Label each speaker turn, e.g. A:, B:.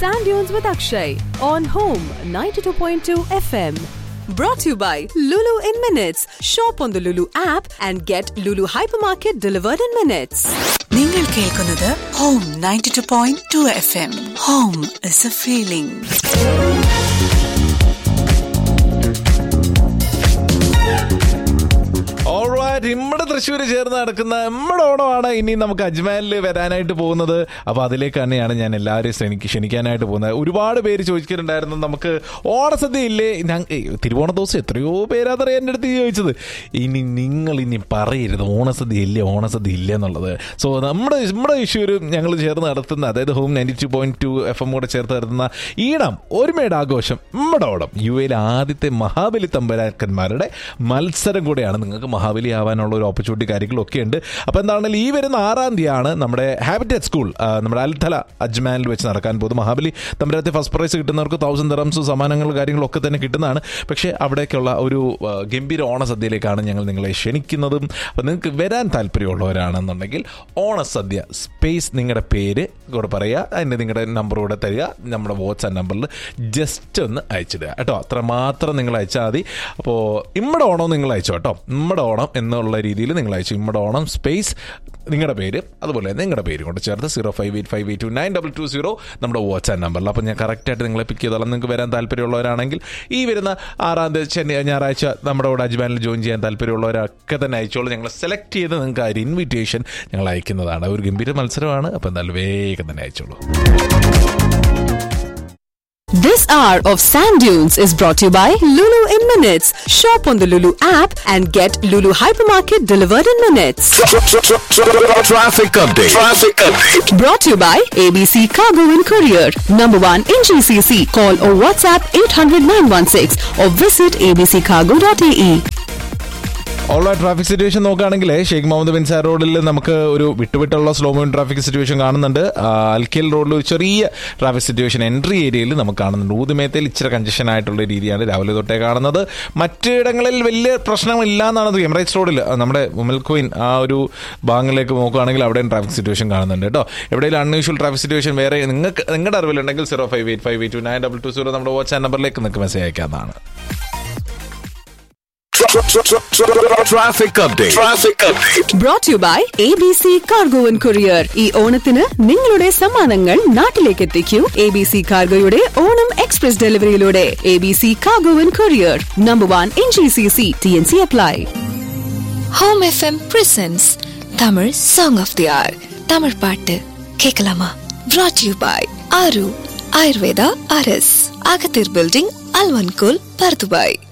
A: Sand Dunes with Akshay on Home 92.2 FM. Brought to you by Lulu in Minutes. Shop on the Lulu app and get Lulu Hypermarket delivered in minutes.
B: നിങ്ങൾ കേൾക്കുന്നത് home ninety two point two F M home is a feeling
C: Alright, നമ്മുടെ തൃശ്ശൂർ ചേർന്ന് നടക്കുന്ന നമ്മുടെ ഓണമാണ് ഇനി നമുക്ക് അജ്മാലിൽ വരാനായിട്ട് പോകുന്നത് അപ്പോൾ അതിലേക്ക് തന്നെയാണ് ഞാൻ എല്ലാവരെയും ക്ഷണിക്ക് ക്ഷണിക്കാനായിട്ട് പോകുന്നത് ഒരുപാട് പേര് ചോദിച്ചിട്ടുണ്ടായിരുന്നു നമുക്ക് ഓണസദ്യ ഇല്ലേ ഞാൻ ഏയ്, തിരുവോണ ദിവസം എത്രയോ പേരാതറിയാൻ എൻ്റെ അടുത്ത് ചോദിച്ചത് ഇനി നിങ്ങൾ ഇനി പറയരുത് ഓണസദ്യ ഇല്ലേ ഓണസദ്യ ഇല്ല എന്നുള്ളത് സോ നമ്മുടെ നമ്മുടെ തൃശ്ശൂർ ഞങ്ങൾ ചേർന്ന് നടത്തുന്ന അതായത് home ninety two point two F M കൂടെ ചേർത്ത് നടത്തുന്ന ഈണം ഒരുമയുടെ ആഘോഷം നമ്മുടെ ഓണം യു എയിലെ ആദ്യത്തെ മഹാബലി തമ്പരാക്കന്മാരുടെ മത്സരം കൂടെയാണ് നിങ്ങൾക്ക് മഹാബലി ആവാനുള്ള ഒരു ഓപ്പർച്യൂണിറ്റി കാര്യങ്ങളൊക്കെ ഉണ്ട് അപ്പോൾ എന്താണെങ്കിലും ഈ വരുന്ന ആറാം തീയതിയാണ് നമ്മുടെ ഹാബിറ്ററ്റ് സ്കൂൾ ആ, നമ്മുടെ അൽത്തല അജ്മാനിൽ വെച്ച് നടക്കാൻ പോകുന്നത് മഹാബലി തമ്പരത്തെ ഫസ്റ്റ് പ്രൈസ് കിട്ടുന്നവർക്ക് തൗസൻഡ് ദറംസ് സമ്മാനങ്ങൾ കാര്യങ്ങളൊക്കെ തന്നെ കിട്ടുന്നതാണ് പക്ഷേ അവിടേക്കുള്ള ഒരു ആ, ഗംഭീര ഓണസദ്യയിലേക്കാണ് ഞങ്ങൾ നിങ്ങളെ ക്ഷണിക്കുന്നതും അപ്പോൾ നിങ്ങൾക്ക് വരാൻ താല്പര്യമുള്ളവരാണെന്നുണ്ടെങ്കിൽ ഓണസദ്യ സ്പേസ് നിങ്ങളുടെ പേര് കൂടെ പറയുക അതിൻ്റെ നിങ്ങളുടെ നമ്പർ കൂടെ തരിക നമ്മുടെ വാട്സാപ്പ് നമ്പറിൽ ജസ്റ്റ് ഒന്ന് അയച്ചിടുക കേട്ടോ അത്ര മാത്രം നിങ്ങൾ അയച്ചാൽ മതി അപ്പോൾ ഇമ്മടെ ഓണം നിങ്ങൾ അയച്ചോ കേട്ടോ ഇമ്മടെ ഓണം എന്നുള്ള രീതിയിൽ നിങ്ങൾ അയച്ചു ഇമ്മടെ ഓണം സ്പേസ് നിങ്ങളുടെ പേര് അതുപോലെ നിങ്ങളുടെ പേര് കൊണ്ട് ചേർത്ത് zero five eight five eight two nine double two zero നമ്മുടെ വാട്സാപ്പ് നമ്പറിൽ അപ്പോൾ ഞാൻ കറക്റ്റായിട്ട് നിങ്ങളെ പിക്ക് ചെയ്തോളാം നിങ്ങൾക്ക് വരാൻ താല്പര്യമുള്ളവരാണെങ്കിൽ ഈ വരുന്ന ആറാം തീയതി ശനി ഞായറാഴ്ച നമ്മുടെ കൂടെ അജ്മാനിൽ ജോയിൻ ചെയ്യാൻ താല്പര്യമുള്ളവരൊക്കെ തന്നെ അയച്ചോളൂ ഞങ്ങൾ സെലക്ട് ചെയ്ത് നിങ്ങൾക്ക് ആ ഒരു ഇൻവിറ്റേഷൻ ഞങ്ങൾ അയക്കുന്നതാണ് ഒരു ഗംഭീര മത്സരമാണ് അപ്പോൾ എന്തായാലും വേഗം തന്നെ അയച്ചോളൂ
A: This hour of Sand Dunes is brought to you by Lulu in Minutes. Shop on the Lulu app and get Lulu Hypermarket delivered in minutes.
D: Traffic update. Traffic update.
A: Brought to you by ABC Cargo and Courier. Number one in GCC. Call or WhatsApp 800 916 or visit abccargo.ae.
C: ഉള്ള traffic situation നോക്കുകയാണെങ്കിൽ Sheikh Muhammad bin sir റോഡിൽ നമുക്ക് ഒരു വിട്ടുവിട്ടുള്ള slow moving traffic situation കാണുന്നുണ്ട് ആ, അൽക്കേൽ റോഡിൽ ഒരു ചെറിയ ട്രാഫിക് സിറ്റുവേഷൻ എൻട്രി ഏരിയയിൽ നമുക്ക് കാണുന്നുണ്ട് ഊതുമേത്തയിൽ ഇച്ചിരി കഞ്ചഷൻ ആയിട്ടുള്ള രീതിയാണ് രാവിലെ തൊട്ടേ കാണുന്നത് മറ്റിടങ്ങളിൽ വലിയ പ്രശ്നമില്ല എന്നാണ് എമറേറ്റ്സ് റോഡിൽ ആ, നമ്മുടെ ഉമൽ കോയിൻ ആ ഒരു ഭാഗങ്ങളിലേക്ക് നോക്കുകയാണെങ്കിൽ അവിടെയും ട്രാഫിക് സിറ്റുവേഷൻ കാണുന്നുണ്ട് കേട്ടോ എവിടെയെങ്കിലും അൺയൂഷ്വൽ ട്രാഫിക് സിറ്റുവേഷൻ വേറെ നിങ്ങൾക്ക് നിങ്ങളുടെ അറിവിലുണ്ടെങ്കിൽ zero five eight five eight two nine double two zero നമ്മുടെ വാട്സ്ആപ്പ് നമ്പറിലേക്ക് നിങ്ങൾക്ക് മെസ്സേജ് അയക്കാവുന്നതാണ്
D: Traffic update. Traffic update.
A: Brought to you by ABC Cargo and Courier. ഈ ഓണത്തിന് നിങ്ങളുടെ സമ്മാനങ്ങൾ നാട്ടിലേക്ക് എത്തിക്കൂ എ ബി സി കാർഗോയുടെ ഓണം എക്സ്പ്രസ് ഡെലിവറിയിലൂടെ A B C cargo and courier number one in G C C T N C apply
E: home FM presents Tamil song of the hour Tamil பாட்டு கேட்கலாமா brought you by Aaru Ayurveda அரஸ் அகத்தீர் பில்டிங் அல்வன்கோல் Bur Dubai